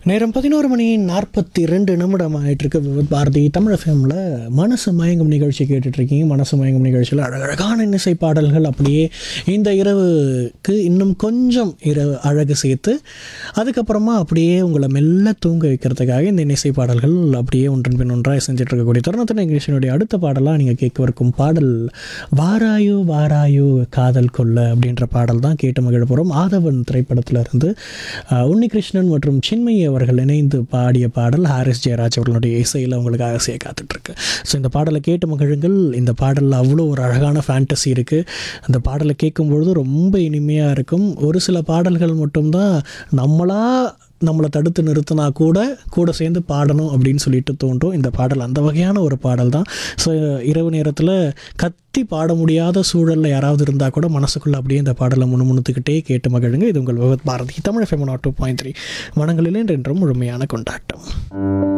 நேரம் பதினோரு மணி நாற்பத்தி ரெண்டு நிமிடம் ஆயிட்டிருக்கு விவித் பாரதி தமிழ் எஃப்எம்மில் மனசு மயங்கும் நிகழ்ச்சி கேட்டுட்ருக்கீங்க மனசு மயங்கும் நிகழ்ச்சியில் அழகழகான இன்னிசை பாடல்கள் அப்படியே இந்த இரவுக்கு இன்னும் கொஞ்சம் இரவு அழகு சேர்த்து அதுக்கப்புறமா அப்படியே உங்களை மெல்ல தூங்க வைக்கிறதுக்காக இந்த இன்னிசை பாடல்கள் அப்படியே ஒன்றன் பின் ஒன்றாக செஞ்சுட்டு இருக்கக்கூடிய தருணத்தின் நிகழ்ச்சியினுடைய அடுத்த பாடலாக நீங்கள் கேட்கவிருக்கும் பாடல் வாராயோ வாராயோ காதல் கொல்ல அப்படின்ற பாடல் தான் கேட்டு மகிழ போகிறோம் ஆதவன் திரைப்படத்தில் இருந்து அஹ், உன்னிகிருஷ்ணன் மற்றும் சின்மயி அவர்கள் இணைந்து பாடிய பாடல் ஹாரிஸ் ஜெயராஜ் அவர்களுடைய இசையில் உங்களுக்கு ஆசையை காத்துட்ருக்கு ஸோ இந்த பாடலை கேட்டு மகிழுங்கள் இந்த பாடலில் அவ்வளோ ஒரு அழகான ஃபேண்டசி இருக்குது அந்த பாடலை கேட்கும்பொழுது ரொம்ப இனிமையாக இருக்கும் ஒரு சில பாடல்கள் மட்டும்தான் நம்மளா நம்மளை தடுத்து நிறுத்தினா கூட கூட சேர்ந்து பாடணும் அப்படின்னு சொல்லிட்டு தோன்றும் இந்த பாடல் அந்த வகையான ஒரு பாடல் தான் ஸோ இரவு நேரத்தில் கத்தி பாட முடியாத சூழலில் யாராவது இருந்தால் கூட மனசுக்குள்ளே அப்படியே இந்த பாடலை முணுமுணுத்துக்கிட்டே கேட்டு மகிழுங்க இது உங்கள் Vividh Bharati Tamil femina two point three மனங்களில் என்றென்றும் முழுமையான கொண்டாட்டம்